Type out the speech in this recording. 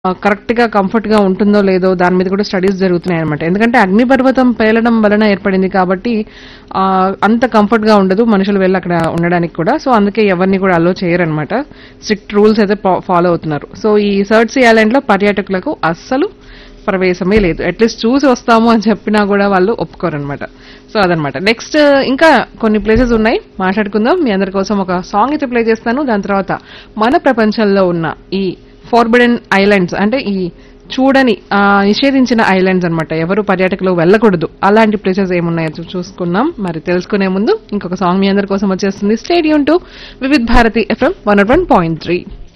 correct గా comfort గా ఉంటుందో లేదో దాని మీద కూడా స్టడీస్ జరుగుతున్నాయి అనమాట ఎందుకంటే అగ్నిపర్వతం పేలడం వలన ఏర్పడింది కాబట్టి ఆ, అంత కంఫర్ట్ గా ఉండదు మనుషులు వెళ్ళి అక్కడ ఉండడానికి కూడా సో అందుకే ఎవరిని కూడా అలో చేయరనమాట స్ట్రిక్ట్ రూల్స్ అయితే ఫాలో అవుతున్నారు సో ఈ సర్ట్సీ ఐలాండ్ లో పర్యాటకులకు అస్సలు ప్రవేశమే లేదు అట్లీస్ట్ చూసి వస్తాము అని చెప్పినా కూడా వాళ్ళు ఒప్పుకోరనమాట సో అదనమాట నెక్స్ట్ ఇంకా కొన్ని ప్లేసెస్ ఉన్నాయి మాట్లాడుకుందాం మీ అందరి కోసం ఒక సాంగ్ అయితే ప్లే చేస్తాను దాని తర్వాత మన ప్రపంచంలో ఉన్న ఈ ఫార్బిడెన్ ఐలాండ్స్ అంటే ఈ చూడని ఆ, నిషేధించిన ఐలాండ్స్ అన్నమాట ఎవరు పర్యాటకులు వెళ్ళకూడదు అలాంటి ప్లేసెస్ ఏమున్నాయో చూ- చూసుకుందాం మరి తెలుసుకునే ముందు ఇంకొక సాంగ్ మీ అందరి కోసం వచ్చేస్తుంది stadium to Vividh Bharati FM one one point three